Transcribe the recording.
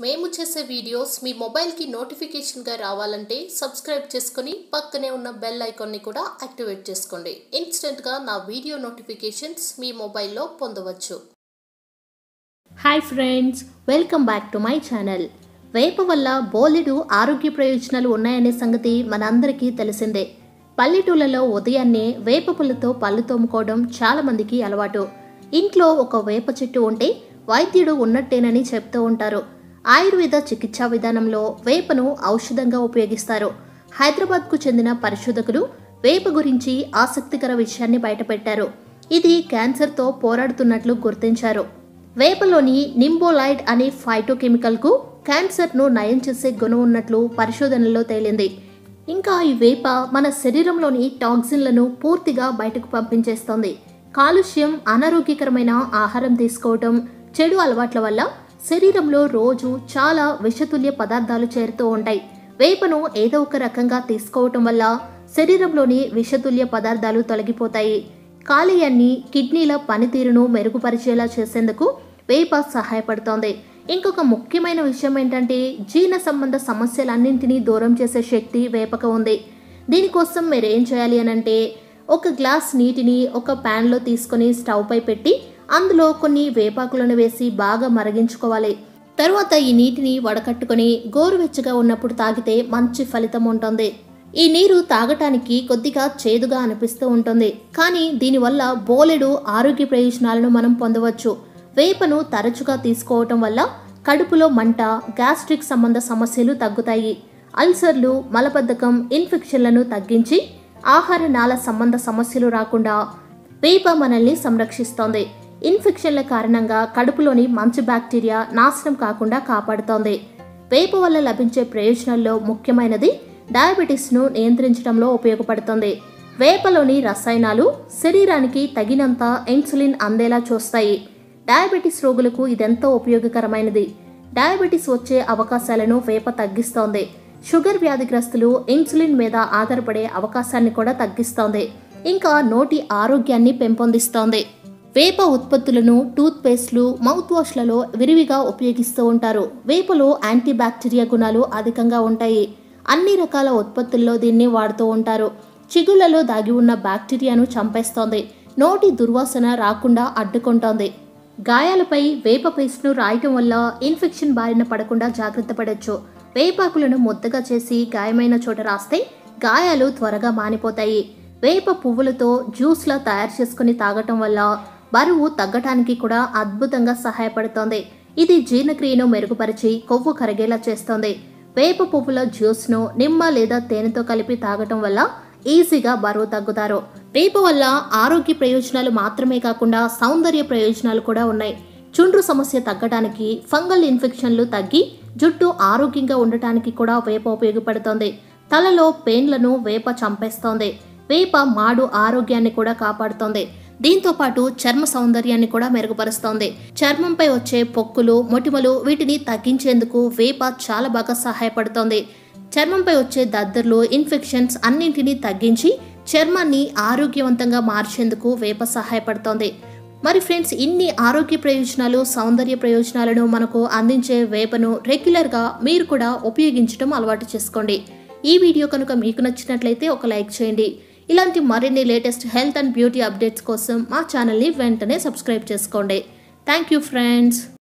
మేము చేసే వీడియోస్ మీ మొబైల్కి నోటిఫికేషన్గా రావాలంటే సబ్స్క్రైబ్ చేసుకొని పక్కనే ఉన్న బెల్ ఐకాన్ని కూడా యాక్టివేట్ చేసుకోండి ఇన్స్టెంట్గా నా వీడియో నోటిఫికేషన్స్ మీ మొబైల్లో పొందవచ్చు hi friends welcome back to my channel వేప వల్ల బోలెడు ఆరోగ్య ప్రయోజనాలు ఉన్నాయనే సంగతి మనందరికీ తెలిసిందే పల్లెటూళ్ళలో ఉదయాన్నే వేప పుల్లతో పళ్ళు తోముకోవడం చాలా మందికి అలవాటు ఇంట్లో ఒక వేప చెట్టు ఉంటే వైద్యుడు ఉన్నట్టేనని చెప్తూ ఉంటారు ఆయుర్వేద చికిత్సా విధానంలో వేపను ఔషధంగా ఉపయోగిస్తారు హైదరాబాద్కు చెందిన పరిశోధకులు వేప గురించి ఆసక్తికర విషయాన్ని బయటపెట్టారు ఇది క్యాన్సర్తో పోరాడుతున్నట్లు గుర్తించారు వేపలోని నింబోలైడ్ అనే ఫైటోకెమికల్కు క్యాన్సర్ను నయం చేసే గుణం ఉన్నట్లు పరిశోధనలో తేలింది ఇంకా ఈ వేప మన శరీరంలోని టాక్సిన్లను పూర్తిగా బయటకు పంపించేస్తోంది కాలుష్యం అనారోగ్యకరమైన ఆహారం తీసుకోవటం చెడు అలవాట్ల వల్ల శరీరంలో రోజు చాలా విషతుల్య పదార్థాలు చేరుతూ ఉంటాయి వేపను ఏదో ఒక రకంగా తీసుకోవటం వల్ల శరీరంలోని విషతుల్య పదార్థాలు తొలగిపోతాయి కాలేయాన్ని కిడ్నీల పనితీరును మెరుగుపరిచేలా చేసేందుకు వేప సహాయపడుతోంది ఇంకొక ముఖ్యమైన విషయం ఏంటంటే జీర్ణ సంబంధ సమస్యలన్నింటినీ దూరం చేసే శక్తి వేపక ఉంది దీనికోసం మీరు ఏం చేయాలి అని అంటే ఒక గ్లాస్ నీటిని ఒక ప్యాన్లో తీసుకొని స్టవ్ పై పెట్టి అందులో కొన్ని వేపాకులను వేసి బాగా మరిగించుకోవాలి తరువాత ఈ నీటిని వడకట్టుకొని గోరువెచ్చగా ఉన్నప్పుడు తాగితే మంచి ఫలితం ఉంటుంది ఈ నీరు తాగటానికి కొద్దిగా చేదుగా అనిపిస్తూ ఉంటుంది కానీ దీనివల్ల బోలెడు ఆరోగ్య ప్రయోజనాలను మనం పొందవచ్చు వేపను తరచుగా తీసుకోవటం వల్ల కడుపులో మంట గ్యాస్ట్రిక్ సంబంధ సమస్యలు తగ్గుతాయి అల్సర్లు మలబద్ధకం ఇన్ఫెక్షన్లను తగ్గించి ఆహార నాళ సంబంధ సమస్యలు రాకుండా వేప మనల్ని సంరక్షిస్తోంది ఇన్ఫెక్షన్ల కారణంగా కడుపులోని మంచి బ్యాక్టీరియా నాశనం కాకుండా కాపాడుతోంది వేప వల్ల లభించే ప్రయోజనాల్లో ముఖ్యమైనది డయాబెటీస్ను నియంత్రించడంలో ఉపయోగపడుతుంది వేపలోని రసాయనాలు శరీరానికి తగినంత ఇన్సులిన్ అందేలా చూస్తాయి డయాబెటీస్ రోగులకు ఇదెంతో ఉపయోగకరమైనది డయాబెటీస్ వచ్చే అవకాశాలను వేప తగ్గిస్తోంది షుగర్ వ్యాధిగ్రస్తులు ఇన్సులిన్ మీద ఆధారపడే అవకాశాన్ని కూడా తగ్గిస్తోంది ఇంకా నోటి ఆరోగ్యాన్ని పెంపొందిస్తోంది వేప ఉత్పత్తులను టూత్ పేస్ట్లు మౌత్ వాష్లలో విరివిగా ఉపయోగిస్తూ ఉంటారు వేపలో యాంటీ బ్యాక్టీరియా గుణాలు అధికంగా ఉంటాయి అన్ని రకాల ఉత్పత్తుల్లో దీన్ని వాడుతూ ఉంటారు చిగుళ్లలో దాగి ఉన్న బ్యాక్టీరియాను చంపేస్తోంది నోటి దుర్వాసన రాకుండా అడ్డుకుంటోంది గాయాలపై వేప పేస్ట్ను రాయటం వల్ల ఇన్ఫెక్షన్ బారిన పడకుండా జాగ్రత్త పడవచ్చు వేపాకులను ముద్దగా చేసి గాయమైన చోట రాస్తే గాయాలు త్వరగా మానిపోతాయి వేప పువ్వులతో జ్యూస్లా తయారు చేసుకుని తాగటం వల్ల బరువు తగ్గటానికి కూడా అద్భుతంగా సహాయపడుతోంది ఇది జీర్ణక్రియను మెరుగుపరిచి కొవ్వు కరిగేలా చేస్తోంది వేప పువ్వుల జ్యూస్ను నిమ్మ లేదా తేనెతో కలిపి తాగటం వల్ల ఈజీగా బరువు తగ్గుతారు వేప వల్ల ఆరోగ్య ప్రయోజనాలు మాత్రమే కాకుండా సౌందర్య ప్రయోజనాలు కూడా ఉన్నాయి చుండ్రు సమస్య తగ్గడానికి ఫంగల్ ఇన్ఫెక్షన్లు తగ్గి జుట్టు ఆరోగ్యంగా ఉండటానికి కూడా వేప ఉపయోగపడుతోంది తలలో పెయిన్లను వేప చంపేస్తోంది వేప మాడు ఆరోగ్యాన్ని కూడా కాపాడుతోంది దీంతో పాటు చర్మ సౌందర్యాన్ని కూడా మెరుగుపరుస్తోంది చర్మంపై వచ్చే పొక్కులు మొటిమలు వీటిని తగ్గించేందుకు వేప చాలా బాగా సహాయపడుతోంది చర్మంపై వచ్చే దద్దుర్లు ఇన్ఫెక్షన్స్ అన్నింటినీ తగ్గించి చర్మాన్ని ఆరోగ్యవంతంగా మార్చేందుకు వేప సహాయపడుతోంది మరి ఫ్రెండ్స్ ఇన్ని ఆరోగ్య ప్రయోజనాలు సౌందర్య ప్రయోజనాలను మనకు అందించే వేపను రెగ్యులర్గా మీరు కూడా ఉపయోగించడం అలవాటు చేసుకోండి ఈ వీడియో కనుక మీకు నచ్చినట్లయితే ఒక లైక్ చేయండి ఇలాంటి మరిన్ని latest health and beauty updates కోసం మా ఛానల్ని వెంటనే సబ్స్క్రైబ్ చేసుకోండి థ్యాంక్ యూ ఫ్రెండ్స్